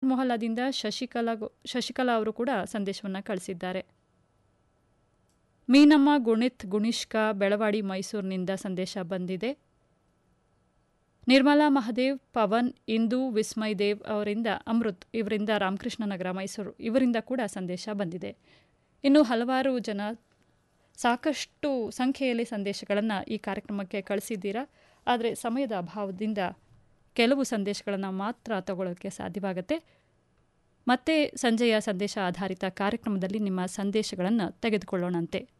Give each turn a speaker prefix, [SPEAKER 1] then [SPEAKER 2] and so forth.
[SPEAKER 1] ಮೊಹಲ್ಲಾದಿಂದ ಶಶಿಕಲಾ ಗೊ- ಶಶಿಕಲಾ ಅವರು ಕೂಡ ಸಂದೇಶವನ್ನು ಕಳಿಸಿದ್ದಾರೆ ಮೀನಮ್ಮ ಗುಣಿತ್ ಗುಣಿಷ್ಕ ಬೆಳವಾಡಿ ಮೈಸೂರಿನಿಂದ ಸಂದೇಶ ಬಂದಿದೆ ನಿರ್ಮಲಾ ಮಹದೇವ್ ಪವನ್ ಇಂದು ವಿಸ್ಮಯ್ ದೇವ್ ಅವರಿಂದ ಅಮೃತ್ ಇವರಿಂದ ರಾಮಕೃಷ್ಣ ನಗರ ಮೈಸೂರು ಇವರಿಂದ ಕೂಡ ಸಂದೇಶ ಬಂದಿದೆ ಇನ್ನು ಹಲವಾರು ಜನ ಸಾಕಷ್ಟು ಸಂಖ್ಯೆಯಲ್ಲಿ ಸಂದೇಶಗಳನ್ನು ಈ ಕಾರ್ಯಕ್ರಮಕ್ಕೆ ಕಳಿಸಿದ್ದೀರಾ ಆದರೆ ಸಮಯದ ಅಭಾವದಿಂದ ಕೆಲವು ಸಂದೇಶಗಳನ್ನು ಮಾತ್ರ ತಗೊಳ್ಳೋಕ್ಕೆ ಸಾಧ್ಯವಾಗುತ್ತೆ ಮತ್ತೆ ಸಂಜೆಯ ಸಂದೇಶ ಆಧಾರಿತ ಕಾರ್ಯಕ್ರಮದಲ್ಲಿ ನಿಮ್ಮ ಸಂದೇಶಗಳನ್ನು ತೆಗೆದುಕೊಳ್ಳೋಣಂತೆ